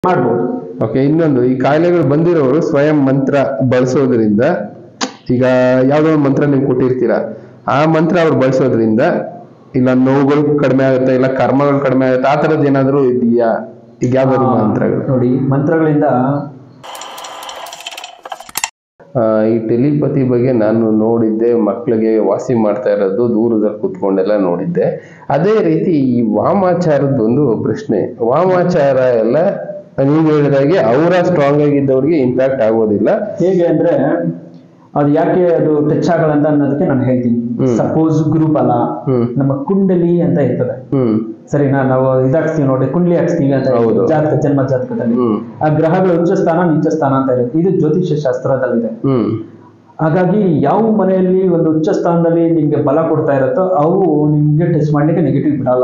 ಮಾಡ್ಬೋದು ಓಕೆ ಇನ್ನೊಂದು ಈ ಕಾಯಿಲೆಗಳು ಬಂದಿರೋರು ಸ್ವಯಂ ಮಂತ್ರ ಬಳಸೋದ್ರಿಂದ ಈಗ ಯಾವ್ದೋ ಒಂದು ಮಂತ್ರ ನೀವು ಕೊಟ್ಟಿರ್ತೀರಾ ಆ ಮಂತ್ರ ಅವ್ರು ಬಳಸೋದ್ರಿಂದ ಇಲ್ಲ ನೋವುಗಳು ಕಡಿಮೆ ಆಗುತ್ತೆ ಇಲ್ಲ ಕರ್ಮಗಳು ಕಡಿಮೆ ಆಗುತ್ತೆ ಆ ಥರದ್ದು ಏನಾದರೂ ಇದೆಯಾ ಈಗ ಯಾವ್ದಾದ್ರು ಮಂತ್ರಗಳು ನೋಡಿ ಮಂತ್ರಗಳಿಂದ ಆ, ಈ ಟೆಲಿಪತಿ ಬಗ್ಗೆ ನಾನು ನೋಡಿದ್ದೆ ಮಕ್ಕಳಿಗೆ ವಾಸಿ ಮಾಡ್ತಾ ಇರೋದು ದೂರದಲ್ಲಿ ಕುತ್ಕೊಂಡೆಲ್ಲ ನೋಡಿದ್ದೆ ಅದೇ ರೀತಿ ಈ ವಾಮಾಚಾರದೊಂದು ಪ್ರಶ್ನೆ ವಾಮಾಚಾರ ಎಲ್ಲ ನೀವು ಹೇಳಿದಾಗೆ ಅವರ ಸ್ಟ್ರಾಂಗ್ ಆಗಿದ್ದವ್ರಿಗೆ ಇಂಪ್ಯಾಕ್ಟ್ ಆಗೋದಿಲ್ಲ ಹೇಗೆ ಅಂದ್ರೆ ಅದು ಯಾಕೆ ಅದು ಟಚ್ ಆಗಲ್ಲ ಅಂತ ಅನ್ನೋದಕ್ಕೆ ನಾನು ಹೇಳ್ತೀನಿ ಹ್ಮ್. ಸಪೋಸ್ ಗ್ರೂಪ್ ಅಲ್ಲ ಹ್ಮ್ ನಮ್ಮ ಕುಂಡಲಿ ಅಂತ ಇರ್ತದೆ ಹ್ಮ್ ಸರಿನಾ ನಾವು ಇದಾಕ್ಸ್ತೀವಿ ನೋಡಿ ಕುಂಡ್ಲಿ ಹಾಕ್ಸ್ತೀವಿ ಅಂತ ಹೌದು. ಹೇಳ್ತೀವಿ. ಜಾತಕ ಜನ್ಮ ಜಾತಕದಲ್ಲಿ ಹ್ಮ್ ಆ ಗ್ರಹಗಳ ಉಚ್ಚ ಸ್ಥಾನ ನೀಚ ಸ್ಥಾನ ಅಂತ ಇರುತ್ತೆ ಇದು ಜ್ಯೋತಿಷ್ಯ ಶಾಸ್ತ್ರದಲ್ಲಿದೆ ಹ್ಮ್ ಹಾಗಾಗಿ ಯಾವ ಮನೆಯಲ್ಲಿ ಒಂದು ಉಚ್ಚ ಸ್ಥಾನದಲ್ಲಿ ನಿಮ್ಗೆ ಬಲ ಕೊಡ್ತಾ ಇರುತ್ತೋ ಅವು ನಿಮ್ಗೆ ಟೆಸ್ಟ್ ಮಾಡ್ಲಿಕ್ಕೆ ನೆಗೆಟಿವ್ ಬಿಡಲ್ಲ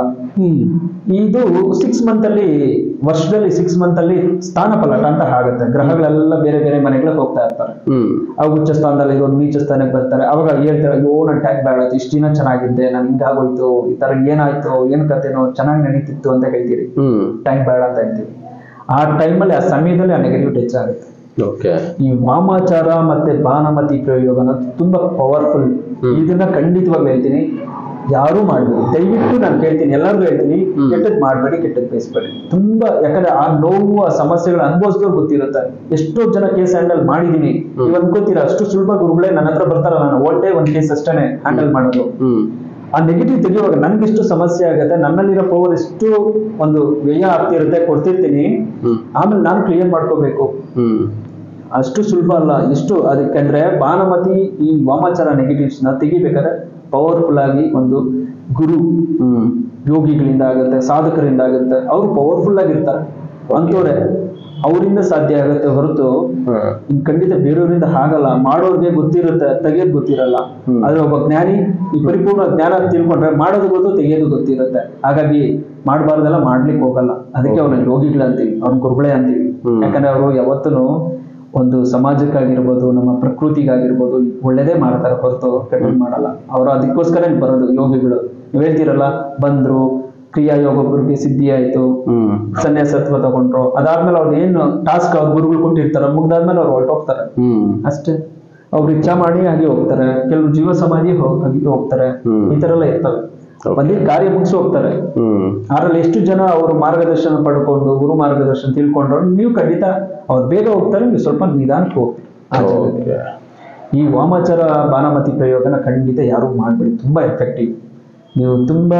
ಇದು ಸಿಕ್ಸ್ ಮಂತ್ ಅಲ್ಲಿ ವರ್ಷದಲ್ಲಿ ಸಿಕ್ಸ್ ಮಂತ್ ಅಲ್ಲಿ ಸ್ಥಾನ ಪಲಟ ಅಂತ ಆಗುತ್ತೆ ಗ್ರಹಗಳೆಲ್ಲ ಬೇರೆ ಬೇರೆ ಮನೆಗಳಿಗೆ ಹೋಗ್ತಾ ಇರ್ತಾರೆ ಹ್ಮ್ ಅವು ಉಚ್ಚ ಸ್ಥಾನದಲ್ಲಿ ಇರೋದು ನೀಚ ಸ್ಥಾನಕ್ಕೆ ಬರ್ತಾರೆ ಅವಾಗ ಹೇಳ್ತಾರೆ ಅಯ್ಯೋ ನನ್ನ ಟ್ಯಾಗ್ ಬೇಡ ಇಷ್ಟು ದಿನ ಚೆನ್ನಾಗಿದ್ದೆ ನನ್ ಹಿಂಗಾಗೋಯ್ತು ಈ ತರ ಏನಾಯ್ತು ಏನ್ ಕತೆನೋ ಚೆನ್ನಾಗಿ ನಡೀತಿತ್ತು ಅಂತ ಹೇಳ್ತೀರಿ ಹ್ಮ್ ಟ್ಯಾಂಕ್ ಬೇಡ ಅಂತ ಹೇಳ್ತೀವಿ ಆ ಟೈಮಲ್ಲಿ ಆ ಸಮಯದಲ್ಲಿ ಆ ನೆಗೆಟಿವ್ ಟಚ್ ಆಗುತ್ತೆ ಓಕೆ ಈ ವಾಮಾಚಾರ ಮತ್ತೆ ಬಾನಮತಿ ಪ್ರಯೋಗ ಅನ್ನೋದು ತುಂಬಾ ಪವರ್ಫುಲ್ ಹ್ಮ್. ಇದನ್ನ ಖಂಡಿತವಾಗಿ ಹೇಳ್ತೀನಿ ಯಾರು ಮಾಡಬೇಡಿ ದಯವಿಟ್ಟು ನಾನು ಕೇಳ್ತೀನಿ ಎಲ್ಲರಿಗೂ ಹೇಳ್ತೀನಿ ಹ್ಮ್. ಕೆಟ್ಟದ್ ಮಾಡಬೇಡಿ ಕೆಟ್ಟದ್ ಬಯಸ್ಬೇಡಿ ತುಂಬಾ ಯಾಕಂದ್ರೆ ಆ ನೋವು ಆ ಸಮಸ್ಯೆಗಳ ಅನುಭವಿಸಿದವ್ರು ಗೊತ್ತಿರುತ್ತೆ ಎಷ್ಟೋ ಜನ ಕೇಸ್ ಹ್ಯಾಂಡಲ್ ಮಾಡಿದೀನಿ ಹ್ಮ್. ನೀವು ಅನ್ಕೋತೀರಾ ಅಷ್ಟು ಸುಲಭ ಗುರುಗಳೇ ನನ್ನ ಹತ್ರ ಬರ್ತಾರಲ್ಲ ನಾನು ಒಟ್ಟೆ ಒಂದ್ ಕೇಸ್ ಅಷ್ಟೇ ಹ್ಯಾಂಡಲ್ ಮಾಡೋದು ಹ್ಮ್ ಆ ನೆಗೆಟಿವ್ ತೆಗೆಯುವಾಗ ನನ್ಗೆಷ್ಟು ಸಮಸ್ಯೆ ಆಗುತ್ತೆ ನನ್ನಲ್ಲಿರೋ ಪವರ್ ಎಷ್ಟು ಒಂದು ವ್ಯಯ ಆಗ್ತಿರುತ್ತೆ ಕೊಡ್ತಿರ್ತೀನಿ ಹ್ಮ್ ಆಮೇಲೆ ನಾನು ಕ್ಲಿಯರ್ ಮಾಡ್ಕೋಬೇಕು ಹ್ಮ್ ಅಷ್ಟು ಸುಲಭ ಅಲ್ಲ ಎಷ್ಟು ಅದಕ್ಕಂದ್ರೆ ಬಾನಮತಿ ಈ ವಾಮಾಚಾರ ನೆಗೆಟಿವ್ಸ್ ನ ತೆಗಿಬೇಕಾದ್ರೆ ಪವರ್ಫುಲ್ ಆಗಿ ಒಂದು ಗುರು ಹ್ಮ್ ಯೋಗಿಗಳಿಂದ ಆಗುತ್ತೆ ಸಾಧಕರಿಂದ ಆಗುತ್ತೆ ಅವರು ಪವರ್ಫುಲ್ ಆಗಿರ್ತಾರೆ ಅಂತವ್ರೆ ಅವರಿಂದ ಸಾಧ್ಯ ಆಗುತ್ತೆ ಹೊರತು ಹಾ. ಇನ್ ಖಂಡಿತ ಬೇರೆಯವರಿಂದ ಆಗಲ್ಲ ಮಾಡೋರ್ಗೆ ಗೊತ್ತಿರುತ್ತೆ ತೆಗಿಯೋದು ಗೊತ್ತಿರಲ್ಲ ಹ್ಮ್. ಆದ್ರೆ ಒಬ್ಬ ಜ್ಞಾನಿ ಈ ಪರಿಪೂರ್ಣ ಜ್ಞಾನ ತಿಳ್ಕೊಂಡ್ರೆ ಮಾಡೋದು ಗೊತ್ತು ತೆಗಿಯೋದು ಗೊತ್ತಿರುತ್ತೆ ಹಾಗಾಗಿ ಮಾಡಬಾರ್ದೆಲ್ಲ ಮಾಡ್ಲಿಕ್ಕೆ ಹೋಗಲ್ಲ ಅದಕ್ಕೆ ಅವ್ರನ್ನ ಯೋಗಿಗಳಂತೀವಿ ಅವ್ರ ಗುರುಗಳೇ ಅಂತೀವಿ ಹ್ಮ್. ಯಾಕಂದ್ರೆ ಅವರು ಯಾವತ್ತೂ ಒಂದು ಸಮಾಜಕ್ಕಾಗಿರ್ಬೋದು ನಮ್ಮ ಪ್ರಕೃತಿಗಾಗಿರ್ಬೋದು ಒಳ್ಳೇದೇ ಮಾಡ್ತಾರೆ ಹೊರತು ಕೆಟ್ಟದ್ದು ಮಾಡಲ್ಲ ಅವರು ಅದಕ್ಕೋಸ್ಕರ ಬರೋದು ಯೋಗಿಗಳು ನೀವ್ ಹೇಳ್ತೀರಲ್ಲ ಬಂದ್ರು ಕ್ರಿಯಾ ಯೋಗ ಒಬ್ಬರಿಗೆ ಸಿದ್ಧಿ ಆಯ್ತು ಹ್ಮ್ ಸನ್ಯಾಸತ್ವ ತಗೊಂಡ್ರು ಅದಾದ್ಮೇಲೆ ಅವ್ರು ಏನು ಟಾಸ್ಕ್ ಅವ್ರ ಗುರುಗಳು ಕೊಟ್ಟಿರ್ತಾರೆ ಮುಗ್ದಾದ್ಮೇಲೆ ಅವ್ರು ಹೊರಟೋಗ್ತಾರೆ ಹ್ಮ್ ಅಷ್ಟೇ ಅವ್ರು ಇಚ್ಛಾ ಮಾಡಿ ಹಾಗೆ ಹೋಗ್ತಾರೆ ಕೆಲವು ಜೀವ ಸಮಾಧಿ ಹೋಗ್- ಹಾಗೆ ಹೋಗ್ತಾರೆ ಹ್ಮ್. ಈ ತರ ಎಲ್ಲ ಇರ್ತವೆ Okay. ಬಂದಿದ್ದ ಕಾರ್ಯ ಮುಗಿಸಿ ಹೋಗ್ತಾರೆ ಹ್ಮ್ ಅದ್ರಲ್ಲಿ ಎಷ್ಟು ಜನ ಅವರು ಮಾರ್ಗದರ್ಶನ ಪಡ್ಕೊಂಡು ಗುರು ಮಾರ್ಗದರ್ಶನ ತಿಳ್ಕೊಂಡ್ರು ನೀವು ಖಂಡಿತ ಅವ್ರು ಬೇಗ ಹೋಗ್ತಾರೆ ನೀವು ಸ್ವಲ್ಪ ನಿಧಾನಕ್ಕೆ ಹೋಗ್ತೀರಿ ಆ ಜಾಗಕ್ಕೆ. ಓಕೆ ಈ ವಾಮಾಚಾರ ಬಾನಮತಿ ಪ್ರಯೋಗನ ಖಂಡಿತ ಯಾರು ಮಾಡಬೇಡಿ ತುಂಬಾ ಎಫೆಕ್ಟಿವ್ ನೀವು ತುಂಬಾ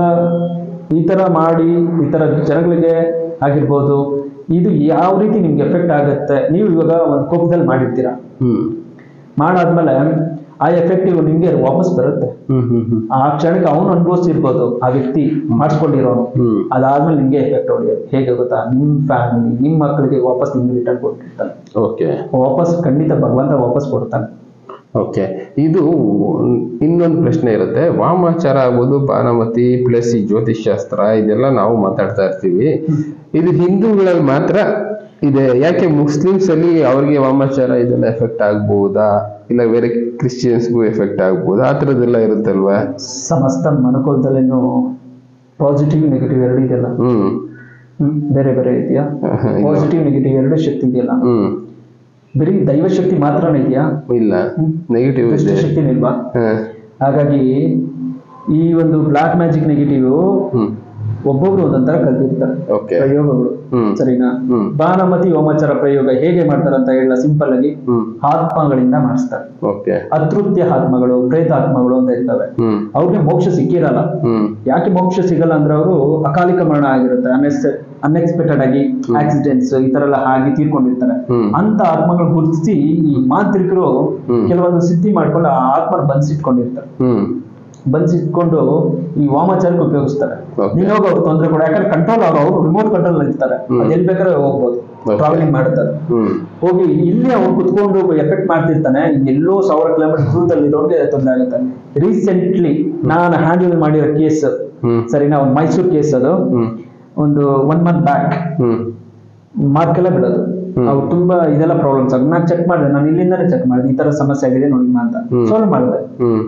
ಈ ತರ ಮಾಡಿ ಈ ತರ ಜನಗಳಿಗೆ ಆಗಿರ್ಬೋದು ಇದು ಯಾವ ರೀತಿ ನಿಮ್ಗೆ ಎಫೆಕ್ಟ್ ಆಗುತ್ತೆ ನೀವು ಇವಾಗ ಒಂದು ಕೋಪದಲ್ಲಿ ಮಾಡಿರ್ತೀರಾ ಹ್ಮ್ ಮಾಡಾದ್ಮೇಲೆ ಆ ಎಫೆಕ್ಟಿವ್ ನಿಮ್ಗೆ ವಾಪಸ್ ಬರುತ್ತೆ ಹ್ಮ್ ಹ್ಮ್ ಹ್ಮ್ ಆ ಕ್ಷಣಕ್ಕೆ ಅವನು ಅನುಭವಿಸಿರ್ಬೋದು ಆ ವ್ಯಕ್ತಿ ಮಾಡಿಸ್ಕೊಂಡಿರೋನು ಹ್ಮ್ ಅದಾದ್ಮೇಲೆ ನಿಮ್ಗೆ ಎಫೆಕ್ಟ್ ಹೊಡೆಯೋದು ಹೇಗೆ ಗೊತ್ತಾ ನಿಮ್ ಫ್ಯಾಮಿಲಿ ನಿಮ್ ಮಕ್ಕಳಿಗೆ ವಾಪಸ್ ನಿಮ್ಗೆ ರಿಟರ್ನ್ ಕೊಟ್ಟಿರ್ತಾನೆ ಓಕೆ ವಾಪಸ್ ಖಂಡಿತ ಭಗವಂತ ವಾಪಸ್ ಕೊಡ್ತಾನೆ ಓಕೆ ಇದು ಇನ್ನೊಂದು ಪ್ರಶ್ನೆ ಇರುತ್ತೆ ವಾಮಾಚಾರ ಆಗ್ಬೋದು ಬಾನಮತಿ ಪ್ಲಸ್ ಈ ಜ್ಯೋತಿಷ್ಶಾಸ್ತ್ರ ಇದೆಲ್ಲ ನಾವು ಮಾತಾಡ್ತಾ ಇರ್ತೀವಿ ಇದು ಹಿಂದೂಗಳಲ್ಲಿ ಮಾತ್ರ ಇದೆ ಯಾಕೆ ಮುಸ್ಲಿಮ್ಸ್ ಅಲ್ಲಿ ಅವ್ರಿಗೆ ವಾಮಾಚಾರ ಇದೆಲ್ಲ ಎಫೆಕ್ಟ್ ಆಗ್ಬೋದಾ ಇಲ್ಲ ಬೇರೆ ಕ್ರಿಶ್ಚಿಯನ್ಸ್ಗೂ ಎಫೆಕ್ಟ್ ಆಗ್ಬೋದಾ ಆ ಥರದ್ದೆಲ್ಲ ಇರುತ್ತಲ್ವಾ ಸಮಸ್ತ ಮನುಕುಲದಲ್ಲೇನು ಪಾಸಿಟಿವ್ ನೆಗೆಟಿವ್ ಎರಡು ಇದೆಯಲ್ಲ ಹ್ಮ್ ಹ್ಮ್, ಬೇರೆ ಬೇರೆ ಇದೆಯಾ ಆಹಾ, ಇಲ್ಲ. ಪಾಸಿಟಿವ್ ನೆಗೆಟಿವ್ ಎರಡು ಶಕ್ತಿ ಇದೆಯಲ್ಲ ಹ್ಮ್ ಬರೀ ದೈವ ಶಕ್ತಿ ಮಾತ್ರನೇ ಇದೆಯಾ ಇಲ್ಲ ಹ್ಮ್. ನೆಗೆಟಿವ್ ದುಷ್ಟ ಇದೆ ಶಕ್ತಿನೇ ಇಲ್ವಾ ಹ. ಹಾಗಾಗಿ ಈ ಒಂದು ಬ್ಲಾಕ್ ಮ್ಯಾಜಿಕ್ ನೆಗೆಟಿವ್ ಹ್ಮ್ ಒಬ್ಬೊಬ್ರು ಒಂದೊಂದರ ಕಲ್ತಿರ್ತಾರೆ ಓಕೆ ಪ್ರಯೋಗಗಳು ಹ್ಮ್ ಸರಿನಾ ಹ್ಮ್ ಬಾನಮತಿ ಹೋಮಾಚಾರ ಪ್ರಯೋಗ ಹೇಗೆ ಮಾಡ್ತಾರೆ ಅಂತ ಹೇಳ ಸಿಂಪಲ್ ಆಗಿ ಹ್ಮ್ ಆತ್ಮಗಳಿಂದ ಮಾಡಿಸ್ತಾರೆ ಓಕೆ ಅತೃಪ್ತಿಯ ಆತ್ಮಗಳು ಪ್ರೇತಾತ್ಮಗಳು ಅಂತ ಇರ್ತವೆ ಹ್ಮ್ ಅವ್ರಿಗೆ ಮೋಕ್ಷ ಸಿಕ್ಕಿರಲ್ಲ ಹ್ಮ್ ಯಾಕೆ ಮೋಕ್ಷ ಸಿಗಲ್ಲ ಅಂದ್ರೆ ಅವರು ಅಕಾಲಿಕ ಮರಣ ಆಗಿರುತ್ತೆ ಅನ್ಎಸ್ ಅನ್ಎಕ್ಸ್ಪೆಕ್ಟೆಡ್ ಆಗಿ ಆಕ್ಸಿಡೆಂಟ್ಸ್ ಈ ತರ ಎಲ್ಲ ಆಗಿ ತೀರ್ಕೊಂಡಿರ್ತಾರೆ ಹ್ಮ್ ಅಂತ ಆತ್ಮಗಳು ಗುರುತಿಸಿ ಈ ಮಾಂತ್ರಿಕರು ಹ್ಮ್. ಕೆಲವೊಂದು ಸಿದ್ಧಿ ಮಾಡ್ಕೊಂಡು ಆ ಆತ್ಮನ ಬಂಧಿಸಿಟ್ಕೊಂಡಿರ್ತಾರೆ ಹ್ಮ್ ಬಂಧಿಸಿಟ್ಕೊಂಡು ಈ ವಾಮಾಚಾರಕ್ಕೆ ಉಪಯೋಗಿಸ್ತಾರೆ Okay. ನೀನ್ ಹೋಗಿ ಅವ್ರು ತೊಂದರೆ ಕೊಡ ಯಾಕಂದ್ರೆ ಕಂಟ್ರೋಲ್ ಅವ್ರು ಅವರು ರಿಮೋಟ್ ಕಂಟ್ರೋಲ್ ಇರ್ತಾರೆ ಹ್ಮ್. ಅದ್ ಎಲ್ಲಿ ಬೇಕಾದ್ರೆ ಹೋಗ್ಬೋದು Okay. ಟ್ರಾವೆಲಿಂಗ್ ಮಾಡ್ತಾರೆ ಹ್ಮ್ ಹೋಗಿ ಇಲ್ಲಿ ಅವ್ನು ಕುತ್ಕೊಂಡು ಎಫೆಕ್ಟ್ ಮಾಡ್ತಿರ್ತಾನೆ ಎಲ್ಲೋ ಸಾವಿರ ಕಿಲೋಮೀಟರ್ ದೂರದಲ್ಲಿ ಇರೋರಿಗೆ ತೊಂದರೆ ಆಗುತ್ತೆ ರೀಸೆಂಟ್ಲಿ ನಾನು ಹ್ಯಾಂಡಲ್ ಮಾಡಿರೋ ಕೇಸ್ ಹ್ಮ್ ಸರಿನಾ ಒಂದು ಮೈಸೂರು ಕೇಸ್ ಅದು ಹ್ಮ್ ಒಂದು ಒನ್ ಮಂತ್ ಬ್ಯಾಕ್ ಹ್ಮ್ ಮಾರ್ಕ್ ಎಲ್ಲ ಬಿಡೋದು ಹ್ಮ್. ಅವ್ರು ತುಂಬಾ ಇದೆಲ್ಲ ಪ್ರಾಬ್ಲಮ್ಸ್ ಆಗ ನಾನು ಚೆಕ್ ಮಾಡಿದೆ ನಾನು ಇಲ್ಲಿಂದಾನೇ ಚೆಕ್ ಮಾಡಿದೆ ಈ ತರ ಸಮಸ್ಯೆ ಆಗಿದೆ ನೋಡಿ ಅಂತ ಹ್ಮ್. ಸಾಲ್ವ್ ಮಾಡಿದೆ ಹ್ಮ್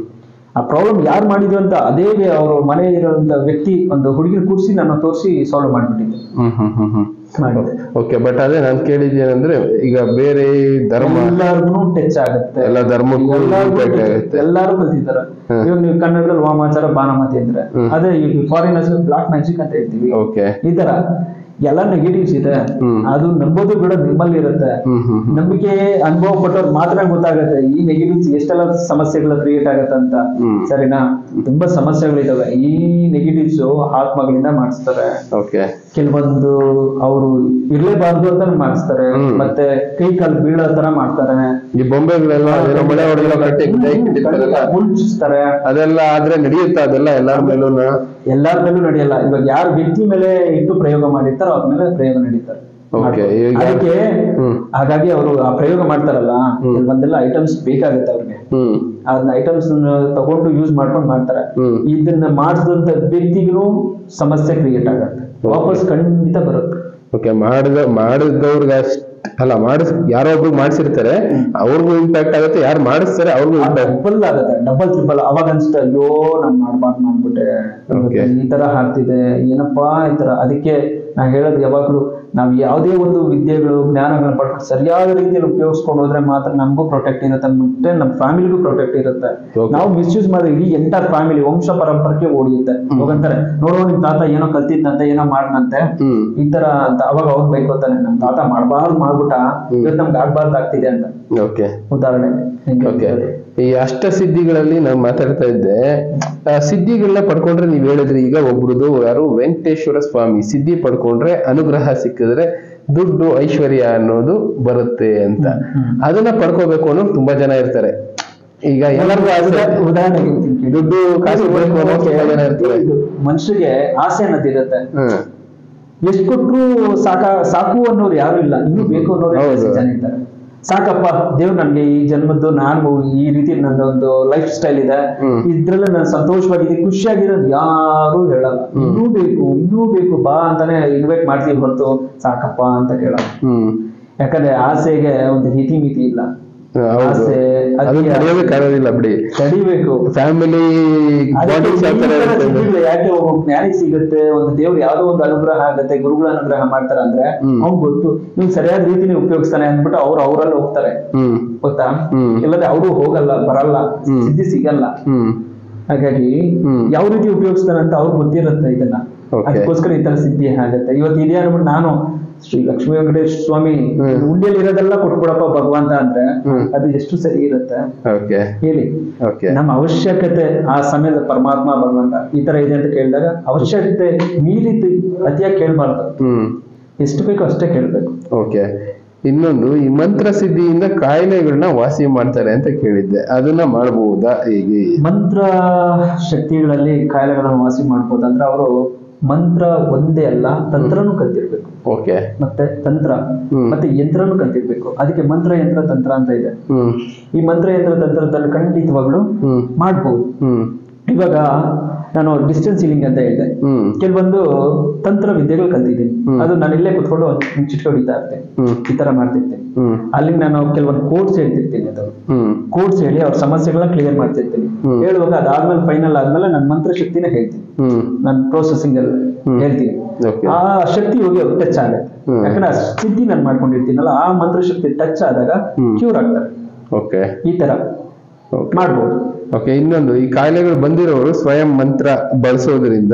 ಆ ಪ್ರಾಬ್ಲಮ್ ಯಾರು ಮಾಡಿದ್ರು ಅಂತ ಅದೇ ಅವರು ಮನೆ ಇರುವಂತ ವ್ಯಕ್ತಿ ಒಂದು ಹುಡುಗಿನ ಕೂರಿಸಿ ನಾನು ತೋರಿಸಿ ಸಾಲ್ವ್ ಮಾಡ್ಬಿಟ್ಟಿದ್ದೆ ಹ್ಮ್ ಹ್ಮ್ ಹ್ಮ್ ಹ್ಮ್ ಮಾಡಿದ್ದೆ ಓಕೆ ಬಟ್ ಅದೇ ನಾನು ಕೇಳಿದ್ದೇನೆಂದ್ರೆ ಈಗ ಬೇರೆ ಧರ್ಮ ಎಲ್ಲಾರ್ಗು ಟಚ್ ಆಗುತ್ತೆ ಎಲ್ಲ ಧರ್ಮಕ್ಕೂ ಎಲ್ಲಾರ್ಗೂ impact ಆಗುತ್ತೆ. ಎಲ್ಲಾರು ಕಲ್ತಿದ್ದಾರೆ ಹ್ಮ್. ಇವಾಗ ನೀವು ಕನ್ನಡದಲ್ಲಿ ವಾಮಾಚಾರ ಬಾನಮತಿ ಅಂದ್ರೆ ಹ್ಮ್. ಅದೇ ಈ ಫಾರಿನರ್ಸ್ ಬ್ಲಾಕ್ ಮ್ಯಾಜಿಕ್ ಅಂತ ಹೇಳ್ತೀವಿ ಓಕೆ ಈ ತರ ಎಲ್ಲ ನೆಗೆಟಿವ್ಸ್ ಇದೆ ಹ್ಮ್. ಅದು ನಂಬೋದು ಕೂಡ ನಿಮ್ಮಲ್ಲಿ ಇರುತ್ತೆ ಹ್ಮ್ ಹ್ಮ್ ಹ್ಮ್. ನಂಬಿಕೆ ಅನುಭವ ಪಟ್ಟವ್ರು ಮಾತ್ರ ಗೊತ್ತಾಗುತ್ತೆ ಈ ನೆಗೆಟಿವ್ಸ್ ಎಷ್ಟೆಲ್ಲ ಸಮಸ್ಯೆಗಳು ಕ್ರಿಯೇಟ್ ಆಗತ್ತೆ ಅಂತ ಹ್ಮ್. ಸರಿನಾ ತುಂಬಾ ಸಮಸ್ಯೆಗಳಿದಾವೆ ಈ ನೆಗೆಟಿವ್ಸ್ ಆತ್ಮಗಳಿಂದ ಮಾಡಿಸ್ತಾರೆ ಓಕೆ ಕೆಲವೊಂದು ಅವರು ಇರ್ಲೇಬಾರ್ದು ಅಂತ ಮಾಡಿಸ್ತಾರೆ ಹ್ಮ್. ಮತ್ತೆ ಕೈ ಕಾಲು ಬೀಳೋ ತರ ಮಾಡ್ತಾರೆ ಈ ಬೊಂಬೆಗಳೆಲ್ಲ ಏನೋ ಮಳೆ ಹೊಡೆದಿರೋ ಕಟ್ಟಿ ಕೈ ಕಟ್ಟಿರ್ತಾರಲ್ಲ ಮುಳ್ಚಿಸ್ತಾರೆ ಅದೆಲ್ಲ ಆದ್ರೆ ನಡೆಯುತ್ತಾ ಅದೆಲ್ಲ ಎಲ್ಲಾರ ಮೇಲೂ ಎಲ್ಲಾರ ಮೇಲೂ ನಡೆಯಲ್ಲ ಇವಾಗ ಯಾರು ವ್ಯಕ್ತಿ ಮೇಲೆ ಇಟ್ಟು ಪ್ರಯೋಗ ಮಾಡಿರ್ತಾರೋ ಅವ್ರ ಮೇಲೆ ಪ್ರಯೋಗ ನಡೀತಾರೆ Okay, ಈಗ- ಅದಕ್ಕೆ ಹ್ಮ್. ಹಾಗಾಗಿ ಅವರು ಆ ಪ್ರಯೋಗ ಮಾಡ್ತಾರಲ್ಲ ಹ್ಮ್. ಕೆಲವೊಂದೆಲ್ಲ ಐಟಮ್ಸ್ ಬೇಕಾಗುತ್ತೆ ಅವ್ರಿಗೆ ಹ್ಮ್ ಅದನ್ನ ಐಟಮ್ಸ್ ತಗೊಂಡು ಯೂಸ್ ಮಾಡ್ಕೊಂಡು ಮಾಡ್ತಾರೆ ಹ್ಮ್. ಇದನ್ನ ಮಾಡಿಸಿದಂತ ವ್ಯಕ್ತಿಗೂ ಸಮಸ್ಯೆ ಕ್ರಿಯೇಟ್ ಆಗತ್ತೆ ವಾಪಸ್ ಖಂಡಿತ ಬರುತ್ತೆ ಓಕೆ ಮಾಡಿದ ಮಾಡಿದವ್ರಿಗೆ ಅಷ್ಟ್ ಅಲ್ಲ ಮಾಡಿಸ್ ಯಾರೋ ಒಬ್ರು ಮಾಡಿಸಿರ್ತಾರೆ ಅವ್ರಿಗೂ ಇಂಪ್ಯಾಕ್ಟ್ ಆಗುತ್ತೆ ಯಾರು ಮಾಡಿಸ್ತಾರೆ ಅವ್ರಿಗೂ ಇಂಪ್ಯಾಕ್ಟ್ ಡಬಲ್ ಆಗುತ್ತೆ ಡಬಲ್ ಟ್ರಿಬಲ್ ಅವಾಗ ಅನ್ಸುತ್ತೆ ಅಯ್ಯೋ ನಾನ್ ಮಾಡ್ಬಾರ್ದು ಮಾಡ್ಬಿಟ್ಟೆ Okay. ಈ ತರ ಆಗ್ತಿದೆ ಏನಪ್ಪಾ ಈ ತರ ಅದಕ್ಕೆ ನಾ ಹೇಳೋದು ಯಾವಾಗ್ಲೂ ನಾವ್ ಯಾವುದೇ ಒಂದು ವಿದ್ಯೆಗಳು ಜ್ಞಾನಗಳನ್ನ ಪಡ್ಕೊಂಡು ಸರಿಯಾದ ರೀತಿಯಲ್ಲಿ ಉಪಯೋಗಿಸ್ಕೊಂಡು ಹೋದ್ರೆ ಮಾತ್ರ ನಮಗೂ ಪ್ರೊಟೆಕ್ಟ್ ಇರುತ್ತೆ ಮತ್ತೆ ನಮ್ಮ ಫ್ಯಾಮಿಲಿಗೂ ಪ್ರೊಟೆಕ್ಟ್ ಇರುತ್ತೆ Okay. ನಾವು ಮಿಸ್ಯೂಸ್ ಮಾಡಿದ್ರೆ ಇಡೀ ಎಂಟರ್ ಫ್ಯಾಮಿಲಿ ವಂಶ ಪರಂಪರೆಗೆ ಓಡಿಯುತ್ತೆ ಹೋಗಂತಾರೆ ನೋಡುವ ನಿಮ್ ತಾತ ಏನೋ ಕಲ್ತಿದ್ನಂತೆ ಏನೋ ಮಾಡ್ನಂತೆ ಹ್ಮ್ ಈ ತರ ಅಂತ ಅವಾಗ ಅವ್ನ್ ಬೈಕೋತಾನೆ ನಮ್ ತಾತ ಮಾಡ್ಬಾರ್ದು ಮಾಡ್ಬಿಟ್ಟ ಇವತ್ತು ನಮ್ಗೆ ಆಗ್ಬಾರ್ದು ಆಗ್ತಿದೆ ಅಂತ ಓಕೆ ಉದಾಹರಣೆ ಹಿಂಗೆ ಓಕೆ ಈ ಅಷ್ಟ ಸಿದ್ಧಿಗಳಲ್ಲಿ ನಾನು ಮಾತಾಡ್ತಾ ಇದ್ದೆ ಆ ಸಿದ್ಧಿಗಳನ್ನ ಪಡ್ಕೊಂಡ್ರೆ ನೀವ್ ಹೇಳಿದ್ರಿ ಈಗ ಒಬ್ರದು ಯಾರು ವೆಂಕಟೇಶ್ವರ ಸ್ವಾಮಿ ಸಿದ್ಧಿ ಪಡ್ಕೊಂಡ್ರೆ ಅನುಗ್ರಹ ಸಿಕ್ಕಿದ್ರೆ ದುಡ್ಡು ಐಶ್ವರ್ಯ ಅನ್ನೋದು ಬರುತ್ತೆ ಅಂತ ಅದನ್ನ ಪಡ್ಕೋಬೇಕು ಅನ್ನೋರು ತುಂಬಾ ಜನ ಇರ್ತಾರೆ ಈಗ ಎಲ್ಲರಿಗೂ ಆಸೆ ಉದಾ- ಉದಾಹರಣೆಗೆ ಹೇಳ್ತೀನಿ ಕೇಳಿ. ದುಡ್ಡು ಕಾಸು ಬೇಕು ಅನ್ನೋರು ತುಂಬಾ ಜನ ಇರ್ತಾರೆ ಇದು ಮನುಷ್ಯರಿಗೆ ಆಸೆ ಅನ್ನೋದಿರುತ್ತೆ ಹ್ಮ್ ಎಷ್ಟು ಕೊಟ್ರು ಸಾಕ ಸಾಕು ಅನ್ನೋರು ಯಾರು ಇಲ್ಲ ಇನ್ನೂ ಬೇಕು ಅನ್ನೋರು ಹೌದು. ಜಾಸ್ತಿ ಜನ ಇದ್ದಾರೆ ಸಾಕಪ್ಪ ದೇವ್ರು ನನ್ಗೆ ಈ ಜನ್ಮದ್ದು ನಾನು ಈ ರೀತಿ ನನ್ನೊಂದು ಲೈಫ್ ಸ್ಟೈಲ್ ಇದೆ ಹ್ಮ್. ಇದ್ರಲ್ಲೇ ನಾನು ಸಂತೋಷವಾಗಿದೆ ಖುಷಿಯಾಗಿರೋದು ಯಾರು ಹೇಳಲ್ಲ ಹ್ಮ್. ಇನ್ನೂ ಬೇಕು ಇನ್ನೂ ಬೇಕು ಬಾ ಅಂತಾನೆ ಇನ್ವೈಟ್ ಮಾಡ್ತೀವಿ ಹೊರತು ಸಾಕಪ್ಪ ಅಂತ ಕೇಳಲ್ಲ ಹ್ಮ್ ಯಾಕಂದ್ರೆ ಆಸೆಗೆ ಒಂದು ಹಿತಿ ಮಿತಿ ಇಲ್ಲ ಹೌದು ಆಸೆ ಅದು ಅತಿಯಾಸೆ. ತಡೆಯೋದಕ್ಕಾಗೋದಿಲ್ಲ ಬಿಡಿ ತಡಿಬೇಕು ಫ್ಯಾಮಿಲಿ ಅದಕ್ಕೆ ಬಾಂಡಿಂಗ್ಸ್ ಯಾವ ಈ ತರ ತರ ಇರುತ್ತೆ ಅಂದ್ರೆ- ಸಿಗ್ಲಿಲ್ಲ. ಯಾಕೆ ಒಬ್ಬ ಜ್ಞಾನಿ ಸಿಗುತ್ತೆ ಒಂದು ದೇವ್ರು ಯಾವ್ದೋ ಒಂದು ಅನುಗ್ರಹ ಆಗುತ್ತೆ ಗುರುಗಳ ಅನುಗ್ರಹ ಮಾಡ್ತಾರೆ ಅಂದ್ರೆ ಹ್ಮ್. ಅವ್ನ್ ಗೊತ್ತು ಇವ್ನು ಸರಿಯಾದ ರೀತಿನೇ ಉಪಯೋಗಿಸ್ತಾನೆ ಅಂದ್ಬಿಟ್ಟು ಅವ್ರು ಅವರಲ್ಲಿ ಹೋಗ್ತಾರೆ ಹ್ಮ್ ಗೊತ್ತಾ ಹ್ಮ್. ಇಲ್ಲದೆ ಅವರು ಹೋಗಲ್ಲ ಬರಲ್ಲ ಹ್ಮ್. ಸಿದ್ಧಿ ಸಿಗಲ್ಲ ಹ್ಮ್ ಹಾಗಾಗಿ ಹ್ಮ್. ಯಾವ ರೀತಿ ಉಪಯೋಗಿಸ್ತಾನೆ ಅಂತ ಅವ್ರಿಗೆ ಗೊತ್ತಿರುತ್ತೆ ಇದನ್ನ Okay. ಅದಕ್ಕೋಸ್ಕರ ಈ ತರ ಸಿದ್ಧಿ ಆಗುತ್ತೆ ಇವತ್ತು ಇದೆ ಅನ್ಬಿಟ್ಟು ನಾನು ಶ್ರೀ ಲಕ್ಷ್ಮೀ ವೆಂಕಟೇಶ ಸ್ವಾಮಿ ಹ್ಮ್. ಉಂಡಿಯಲ್ಲಿ ಇರೋದೆಲ್ಲ ಕೊಟ್ಬಿಡಪ್ಪ ಭಗವಂತ ಅಂದ್ರೆ ಹ್ಮ್. ಅದು ಎಷ್ಟು ಸರಿ ಇರುತ್ತೆ ಓಕೆ ಹೇಳಿ ಓಕೆ ನಮ್ಮ ಅವಶ್ಯಕತೆ ಆ ಸಮಯದ ಪರಮಾತ್ಮ ಭಗವಂತ ಈ ತರ ಇದೆ ಅಂತ ಕೇಳಿದಾಗ ಅವಶ್ಯಕತೆ ಮೀರಿದ್ದು ಅತಿಯಾಗಿ ಕೇಳ್ಬಾರ್ದು ಹ್ಮ್ ಎಷ್ಟು ಬೇಕೋ ಅಷ್ಟೇ ಕೇಳ್ಬೇಕು ಓಕೆ ಇನ್ನೊಂದು ಈ ಮಂತ್ರ ಸಿದ್ಧಿಯಿಂದ ಕಾಯಿಲೆಗಳನ್ನ ವಾಸಿ ಮಾಡ್ತಾರೆ ಅಂತ ಕೇಳಿದ್ದೆ ಅದನ್ನ ಮಾಡಬಹುದಾ ಹೇಗೆ ಮಂತ್ರ ಶಕ್ತಿಗಳಲ್ಲಿ ಕಾಯಿಲೆಗಳನ್ನು ವಾಸಿ ಮಾಡ್ಬೋದು ಅಂದ್ರೆ ಅವರು ಮಂತ್ರ ಒಂದೇ ಅಲ್ಲ ತಂತ್ರನೂ ಕಲ್ತಿರ್ಬೇಕು ಓಕೆ ಮತ್ತೆ ತಂತ್ರ ಹ್ಮ್. ಮತ್ತೆ ಯಂತ್ರನೂ ಕಲ್ತಿರ್ಬೇಕು ಅದಕ್ಕೆ ಮಂತ್ರ ಯಂತ್ರ ತಂತ್ರ ಅಂತ ಇದೆ ಹ್ಮ್ ಈ ಮಂತ್ರ ಯಂತ್ರ ತಂತ್ರದಲ್ಲಿ ಖಂಡಿತವಾಗ್ಲು ಹ್ಮ್ ಮಾಡ್ಬೋದು ಹ್ಮ್ ಇವಾಗ ನಾನು ಡಿಸ್ಟೆನ್ಸ್ ಹೀಲಿಂಗ್ ಅಂತ ಹೇಳಿದೆ ಹ್ಮ್ ಕೆಲವೊಂದು ತಂತ್ರ ವಿದ್ಯೆಗಳು ಕಲ್ತಿದ್ದೀನಿ ಹ್ಮ್. ಅದು ನಾನು ಇಲ್ಲೇ ಕುತ್ಕೊಂಡು ಒಂದು ಚಿಟ್ಕೆ ಹೊಡಿತಾ ಇರ್ತೇನೆ ಹ್ಮ್ ಈ ತರ ಮಾಡ್ತಿರ್ತೀನಿ ಹ್ಮ್ ಅಲ್ಲಿ ನಾನು ಕೆಲವೊಂದು ಕೋಡ್ಸ್ ಹೇಳ್ತಿರ್ತೀನಿ ಅದು ಹ್ಮ್ ಕೋಡ್ಸ್ ಹೇಳಿ ಅವ್ರ ಸಮಸ್ಯೆಗಳನ್ನ ಕ್ಲಿಯರ್ ಮಾಡ್ತಿರ್ತೀನಿ ಹ್ಮ್. ಹೇಳುವಾಗ ಅದಾದ್ಮೇಲೆ ಫೈನಲ್ ಆದ್ಮೇಲೆ ನನ್ನ ಮಂತ್ರ ಶಕ್ತಿನ ಹೇಳ್ತೀನಿ ಹ್ಮ್ ನಾನು ಪ್ರೋಸೆಸಿಂಗ್ ಅಲ್ಲಿ ಹ್ಮ್. ಹೇಳ್ತೀನಿ ಓಕೆ ಆ ಶಕ್ತಿ ಹೋಗಿ ಅವ್ರಿಗೆ ಟಚ್ ಆಗುತ್ತೆ ಹ್ಮ್. ಯಾಕಂದ್ರೆ ಆ ಸಿದ್ಧಿ ನಾನು ಮಾಡ್ಕೊಂಡಿರ್ತೀನಲ್ಲ ಆ ಮಂತ್ರ ಶಕ್ತಿ ಟಚ್ ಆದಾಗ ಹ್ಮ್. ಕ್ಯೂರ್ ಆಗ್ತಾರೆ ಓಕೆ ಈ ತರ ಓಕೆ ಮಾಡ್ಬೋದು ಓಕೆ ಇನ್ನೊಂದು ಈ ಕಾಯಿಲೆಗಳು ಬಂದಿರೋರು ಸ್ವಯಂ ಮಂತ್ರ ಬಳಸೋದ್ರಿಂದ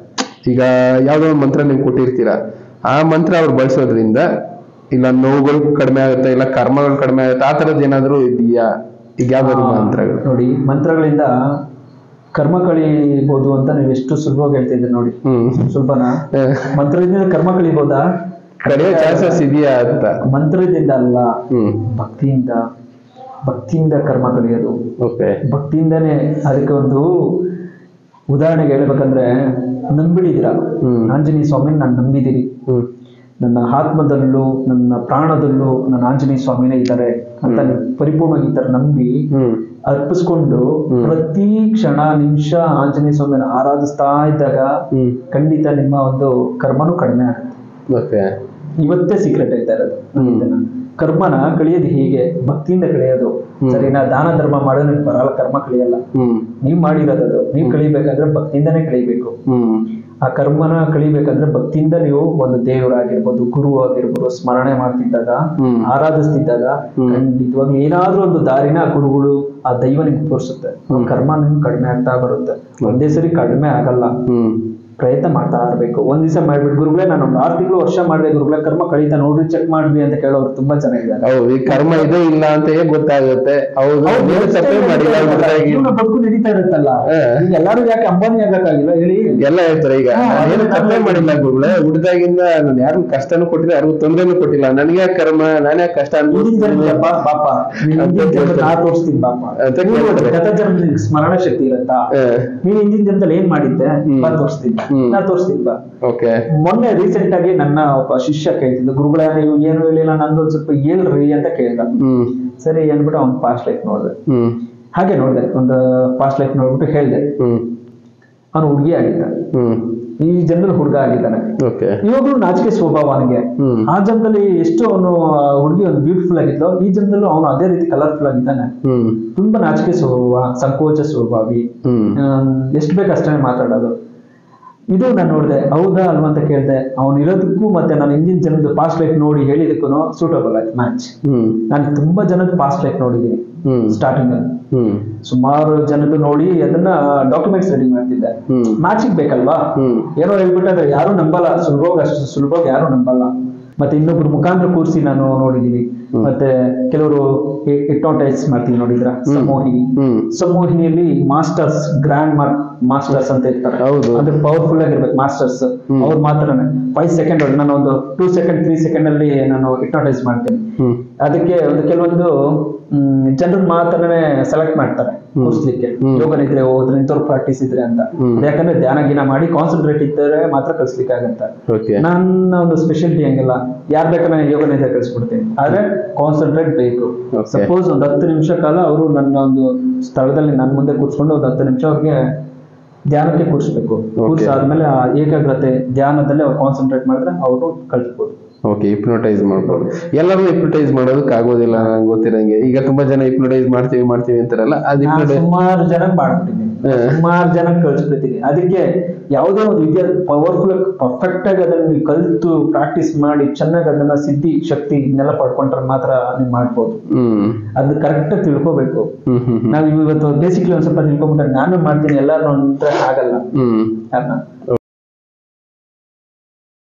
ಈಗ ಯಾವ್ದೋ ಒಂದು ಮಂತ್ರ ನೀವು ಕೊಟ್ಟಿರ್ತೀರಾ ಆ ಮಂತ್ರ ಅವ್ರು ಬಳಸೋದ್ರಿಂದ ಇಲ್ಲ ನೋವುಗಳು ಕಡಿಮೆ ಆಗುತ್ತೆ ಇಲ್ಲ ಕರ್ಮಗಳು ಕಡಿಮೆ ಆಗುತ್ತೆ ಆ ಥರದ್ದು ಏನಾದರೂ ಇದೆಯಾ ಈಗ ಯಾವ್ದಾದ್ರು ಆ, ಮಂತ್ರಗಳು ನೋಡಿ ಮಂತ್ರಗಳಿಂದ ಕರ್ಮ ಕಳಿಬಹುದು ಅಂತ ನೀವು ಎಷ್ಟು ಸುಲಭವಾಗಿ ಹೇಳ್ತಿದ್ದೀರಿ ನೋಡಿ ಹ್ಮ್ ಸುಲಭನಾ ಮಂತ್ರದಿಂದ ಕರ್ಮ ಕಳಿಬಹುದಾ ಕಡಿಮೆ ಚಾನ್ಸಸ್ ಇದೆಯಾ ಅಂತ ಮಂತ್ರದಿಂದ ಅಲ್ಲ ಹ್ಮ್ ಭಕ್ತಿಯಿಂದ ಭಕ್ತಿಯಿಂದ ಕರ್ಮ ಕಳಿಯೋದು ಓಕೆ ಭಕ್ತಿಯಿಂದನೇ ಅದಕ್ಕೆ ಒಂದು ಉದಾಹರಣೆಗೆ ಹೇಳ್ಬೇಕಂದ್ರೆ ನಂಬಿಡಿದಿರ ಹ್ಮ್. ಆಂಜನೇಯ ಸ್ವಾಮಿನ ನಾನು ನಂಬಿದಿರಿ ಹ್ಮ್ ನನ್ನ ಆತ್ಮದಲ್ಲೂ ನನ್ನ ಪ್ರಾಣದಲ್ಲೂ ನನ್ನ ಆಂಜನೇಯ ಸ್ವಾಮಿನೇ ಇದ್ದಾರೆ ಅಂತ ನೀವು ಪರಿಪೂರ್ಣವಾಗಿ ಈ ತರ ನಂಬಿ ಹ್ಮ್ ಅರ್ಪಿಸ್ಕೊಂಡು ಹ್ಮ್. ಪ್ರತಿ ಕ್ಷಣ ನಿಮಿಷ ಆಂಜನೇಯ ಸ್ವಾಮಿನ ಆರಾಧಿಸ್ತಾ ಇದ್ದಾಗ ಹ್ಮ್ ಖಂಡಿತ ನಿಮ್ಮ ಒಂದು ಕರ್ಮನೂ ಕಡಿಮೆ ಆಗುತ್ತೆ ಓಕೆ ಇವತ್ತೇ ಸೀಕ್ರೆಟ್ ಹೇಳ್ತಾ ಇರೋದು ನಾನು ಹ್ಮ್. ಇದನ್ನ ಕರ್ಮನ ಕಳಿಯೋದು ಹೀಗೆ ಭಕ್ತಿಯಿಂದ ಕಳಿಯೋದು ಹ್ಮ್. ಸರಿನಾ ದಾನ ಧರ್ಮ ಮಾಡೋದು ನಿಮ್ಗೆ ಬರಲ್ಲ ಕರ್ಮ ಕಳಿಯಲ್ಲ ಹ್ಮ್ ನೀವ್ ಮಾಡಿರೋದು ಅದು ನೀವ್ ಕಳಿಬೇಕಾದ್ರೆ ಭಕ್ತಿಯಿಂದನೇ ಕಳಿಬೇಕು ಹ್ಮ್ ಆ ಕರ್ಮನ ಕಳಿಬೇಕಾದ್ರೆ ಭಕ್ತಿಯಿಂದ ನೀವು ಒಂದು ದೇವರಾಗಿರ್ಬೋದು ಗುರು ಆಗಿರ್ಬೋದು ಸ್ಮರಣೆ ಮಾಡ್ತಿದ್ದಾಗ ಹ್ಮ್. ಆರಾಧಿಸ್ತಿದ್ದಾಗ ಹ್ಮ್. ಖಂಡಿತವಾಗ್ಲೂ ಏನಾದ್ರೂ ಒಂದು ದಾರಿನ ಆ ಗುರುಗಳು ಆ ದೈವ ನಿಮ್ಗೆ ತೋರಿಸುತ್ತೆ ಕರ್ಮ ನಿಮ್ಗೆ ಕಡಿಮೆ ಆಗ್ತಾ ಬರುತ್ತೆ ಒಂದೇ ಸರಿ ಕಡಿಮೆ ಆಗಲ್ಲ ಹ್ಮ್ ಪ್ರಯತ್ನ ಮಾಡ್ತಾ ಇರ್ಬೇಕು ಒಂದ್ ದಿವಸ ಮಾಡ್ಬಿಟ್ಟು ಗುರುಗಳೇ ನಾನು ಒಂದು ಆರು ತಿಂಗಳು ವರ್ಷ ಮಾಡಿದೆ ಗುರುಗಳೇ ಕರ್ಮ ಕಳೀತಾ ನೋಡ್ರಿ ಚೆಕ್ ಮಾಡ್ರಿ ಅಂತ ಕೇಳೋರು ತುಂಬಾ ಚೆನ್ನಾಗಿದ್ದಾರೆ ಹೌದು ಈ ಕರ್ಮ ಇದೆ ಇಲ್ಲ ಅಂತ ಹೇಗ್ ಗೊತ್ತಾಗುತ್ತೆ ಹೌದು ನೀನು ತಪ್ಪೇ ಮಾಡಿಲ್ಲ ಗೊತ್ತಾಗಿ ಜೀವನ ಬದುಕು ನಡೀತಾ ಇರುತ್ತಲ್ಲ ಹಾ. ಈಗ ಎಲ್ಲರೂ ಯಾಕೆ ಅಂಬಾನಿ ಆಗಕ್ಕಾಗಿಲ್ಲ ಹೇಳಿ ಎಲ್ಲ ಹೇಳ್ತಾರೆ ಈಗ ಹಾ, ನಾನೇನು ಅದು ತಪ್ಪೇ ನಾನು- ಮಾಡಿಲ್ಲ ಗುರುಗಳೇ ಹುಡ್ದಾಗಿಂದ ನಾನು ಯಾರು ಕಷ್ಟನೂ ಕೊಟ್ಟಿಲ್ಲ ಯಾರಿಗೂ ತೊಂದ್ರೆನೂ ಕೊಟ್ಟಿಲ್ಲ ನನಗೆ ಯಾಕೆ ಕರ್ಮ ನಾನೇ ಯಾಕೆ ಕಷ್ಟ ಹಿಂದಿನ ಅನ್ಭವಿಸ್ತೀನಿ? ಜನ್ಮದ ಬಾ- ಬಾಪ ನೀನ್ ಅಂತ ಹಿಂದಿನ ಜನ್ಮದ ನಾ ಕೇಳ್ತಾರೆ. ತೋರಿಸ್ತೀನಿ ಬಾಪ ಅಂತ ನೀನು ಕೇಳ್ತಾರೆ. ಗತ ಜನ್ಮದ ನಿನ್ಗೆ ಸ್ಮರಣ ಶಕ್ತಿ ಇರುತ್ತಾ ಹಾ. ನೀನ್ ಹಿಂದಿನ ಜನ್ಮದಲ್ಲಿ ಏನ್ ಮಾಡಿದ್ದೆ ಹ್ಮ್. ಬಾ ತೋರಿಸ್ತೀನಿ ಹ್ಮ್. ನಾ ತೋರಿಸ್ತೀನಿ ಬಾ ಓಕೆ ಮೊನ್ನೆ ರೀಸೆಂಟ್ ಆಗಿ ನನ್ನ ಒಬ್ಬ ಶಿಷ್ಯ ಕೇಳ್ತಿದ್ದ ಗುರುಗಳೇ ನೀವು ಏನು ಹೇಳಿಲ್ಲ ನಂದು ಒಂದ್ ಸ್ವಲ್ಪ ಹೇಳ್ರಿ ಅಂತ ಕೇಳಿದ ಹ್ಮ್ ಸರಿ ಅಂದ್ಬಿಟ್ಟು ಅವ್ನ್ ಪಾಸ್ಟ್ ಲೈಫ್ ನೋಡಿದೆ ಹ್ಮ್ ಹಾಗೆ ನೋಡಿದೆ ಒಂದು ಪಾಸ್ಟ್ ಲೈಫ್ ನೋಡ್ಬಿಟ್ಟು ಹೇಳ್ದೆ ಹ್ಮ್ ಅವನು ಹುಡುಗಿ ಆಗಿದ್ದ ಹ್ಮ್ ಈ ಜನ್ಮದಲ್ಲಿ ಹುಡುಗ ಆಗಿದ್ದಾನೆ ಓಕೆ ಇವಾಗಲೂ ನಾಚಿಕೆ ಸ್ವಭಾವ ಅವನಿಗೆ ಹ್ಮ್ ಆ ಜನ್ಮದಲ್ಲಿ ಎಷ್ಟು ಅವನು ಹುಡುಗಿ ಒಂದು ಬ್ಯೂಟಿಫುಲ್ ಆಗಿದ್ಲು ಈ ಜನ್ಮದಲ್ಲೂ ಅವನು ಅದೇ ರೀತಿ ಕಲರ್ಫುಲ್ ಆಗಿದ್ದಾನೆ ಹ್ಮ್ ತುಂಬಾ ನಾಚಿಕೆ ಸ್ವಭಾವ ಸಂಕೋಚ ಸ್ವಭಾವಿ ಹ್ಮ್ ಎಷ್ಟು ಬೇಕು ಅಷ್ಟೇ ಮಾತಾಡೋದು ಇದು ನಾನು ನೋಡಿದೆ ಹೌದಾ ಅಲ್ವಾ ಅಂತ ಕೇಳಿದೆ ಅವನು ಇರೋದಕ್ಕೂ ಮತ್ತೆ ನಾನು ಹಿಂದಿನ ಜನದ ಪಾಸ್ಟ್ ಲೈಫ್ ನೋಡಿ ಹೇಳಿದಕ್ಕೂ ಸೂಟಬಲ್ ಆಯ್ತು ಮ್ಯಾಚ್ ಹ್ಮ್ ನಾನು ತುಂಬಾ ಜನದ ಪಾಸ್ಟ್ ಲೈಫ್ ನೋಡಿದ್ದೀನಿ ಹ್ಮ್ ಸ್ಟಾರ್ಟಿಂಗ್ ಅಲ್ಲಿ ಹ್ಮ್ ಸುಮಾರು ಜನದ್ದು ನೋಡಿ ಅದನ್ನ ಡಾಕ್ಯುಮೆಂಟ್ಸ್ ರೆಡಿ ಮಾಡ್ತಿದ್ದೆ ಹ್ಮ್ ಮ್ಯಾಚಿಂಗ್ ಬೇಕಲ್ವಾ ಹ್ಮ್ ಏನೋ ಹೇಳ್ಬಿಟ್ಟಾದ್ರೆ ಯಾರು ನಂಬಲ್ಲ ಸುಲಭವಾಗಿ ಅಷ್ಟು ಸುಲಭವಾಗಿ ಯಾರು ನಂಬಲ್ಲ ಮತ್ತೆ ಇನ್ನೊಬ್ರು ಮುಖಾಂತರ ಕೂರಿಸಿ ನಾನು ನೋಡಿದೀನಿ ಮತ್ತೆ ಕೆಲವರು ಹಿಪ್ನೋಟೈಸ್ ಮಾಡ್ತೀವಿ ನೋಡಿದ್ರ ಸಮೋಹಿನಿ ಹ್ಮ್ ಸಮೋಹಿನಿಯಲ್ಲಿ ಮಾಸ್ಟರ್ಸ್ ಗ್ರ್ಯಾಂಡ್ ಮಾಸ್ಟರ್ಸ್ ಅಂತ ಇರ್ತಾರೆ ಹೌದು. ಅಂದ್ರೆ ಪವರ್ಫುಲ್ ಆಗಿರ್ಬೇಕು ಮಾಸ್ಟರ್ಸ್ ಹ್ಮ್. ಅವ್ರು ಮಾತ್ರನೇ ಫೈವ್ ಸೆಕೆಂಡ್ ನಾನು ಒಂದು ಟೂ ಸೆಕೆಂಡ್ ತ್ರೀ ಸೆಕೆಂಡ್ ಅಲ್ಲಿ ನಾನು ಹಿಪ್ನೋಟೈಸ್ ಮಾಡ್ತೀನಿ ಹ್ಮ್ ಅದಕ್ಕೆ ಒಂದು ಕೆಲವೊಂದು ಜನರ ಮಾತ್ರನೇ ಸೆಲೆಕ್ಟ್ ಮಾಡ್ತಾರೆ ಕೂರಿಸ್ಲಿಕ್ಕೆ ಹ್ಮ್. ಯೋಗ ನಿದ್ರೆ ಹೋದ್ರೆ ಇಂಥವ್ರು ಪ್ರಾಕ್ಟೀಸ್ ಇದ್ರೆ ಅಂತ ಹ್ಮ್. ಯಾಕಂದ್ರೆ ಧ್ಯಾನ ಗಿನ ಮಾಡಿ ಕಾನ್ಸಂಟ್ರೇಟ್ ಇದ್ದರೆ ಮಾತ್ರ ಕಲಿಸ್ಲಿಕ್ಕೆ ಆಗತ್ತೆ ಓಕೆ ನನ್ನ ಒಂದು ಸ್ಪೆಷಾಲಿಟಿ ಹಂಗಿಲ್ಲ ಯಾರ್ ಬೇಕಾದ್ರೆ ನಾನು ಯೋಗ ನಿದ್ರೆ ಕಲಿಸ್ಬಿಡ್ತೀನಿ ಆದ್ರೆ ಕಾನ್ಸಂಟ್ರೇಟ್ ಬೇಕು Okay. ಸಪೋಸ್ ಒಂದು ಹತ್ತು ನಿಮಿಷ ಕಾಲ ಅವರು ನನ್ನ ಒಂದು ಸ್ಥಳದಲ್ಲಿ ನನ್ನ ಮುಂದೆ ಕೂರ್ಸ್ಕೊಂಡು ಒಂದು ಹತ್ತು ನಿಮಿಷ ಅವ್ರಿಗೆ ಧ್ಯಾನಕ್ಕೆ ಕೂರಿಸ್ಬೇಕು ಕೂರ್ಸಾದ್ಮೇಲೆ ಆ ಏಕಾಗ್ರತೆ ಧ್ಯಾನದಲ್ಲಿ ಅವ್ರು ಕಾನ್ಸಂಟ್ರೇಟ್ ಮಾಡಿದ್ರೆ ಅವರು ಕಲಿಸ್ಬೋದು ಓಕೆ ಹಿಪ್ನೋಟೈಸ್ ಮಾಡ್ಬೋದು ಎಲ್ಲರೂ ಹಿಪ್ನೋಟೈಸ್ ಮಾಡೋದಕ್ಕೆ ಆಗೋದಿಲ್ಲ ನಂಗೆ ಗೊತ್ತಿರಂಗೆ ಈಗ ತುಂಬಾ ಜನ ಹಿಪ್ನೋಟೈಸ್ ಮಾಡ್ತೀವಿ ಮಾಡ್ತೀವಿ ಅಂತಾರಲ್ಲ ಅದು ನಾನು ಹಿಪ್ನೋಟೈಸ್ ಸುಮಾರು ಜನ ಮಾಡ್ಬಿಟ್ಟಿದ್ದೀನಿ ಹಾ. ಸುಮಾರು ಜನ ಕಳಿಸ್ಬಿಡ್ತೀನಿ ಅದಕ್ಕೆ ಯಾವುದೇ ಒಂದು ವಿದ್ಯೆ ಪವರ್ಫುಲ್ ಪರ್ಫೆಕ್ಟ್ ಆಗಿ ಅದನ್ನ ನೀವು ಕಲಿತು ಪ್ರಾಕ್ಟೀಸ್ ಮಾಡಿ ಚೆನ್ನಾಗಿ ಅದನ್ನ ಸಿದ್ಧಿ ಶಕ್ತಿ ಇದನ್ನೆಲ್ಲ ಪಡ್ಕೊಂಡ್ರೆ ಮಾತ್ರ ನೀವು ಮಾಡ್ಬೋದು ಹ್ಮ್ ಅದು ಕರೆಕ್ಟ್ ಆಗಿ ತಿಳ್ಕೊಬೇಕು ಹ್ಮ್ ಹ್ಮ್ ಹ್ಮ್ ನಾವು ಇವತ್ತು ಬೇಸಿಕ್ಲಿ ಒಂದ್ ಸ್ವಲ್ಪ ತಿಳ್ಕೊಂಡ್ಬಿಟ್ರೆ ನಾನು ಮಾಡ್ತೀನಿ ಎಲ್ಲಾರು ಅಂದ್ರೆ ಆಗಲ್ಲ ಹ್ಮ್ ಕಾರಣ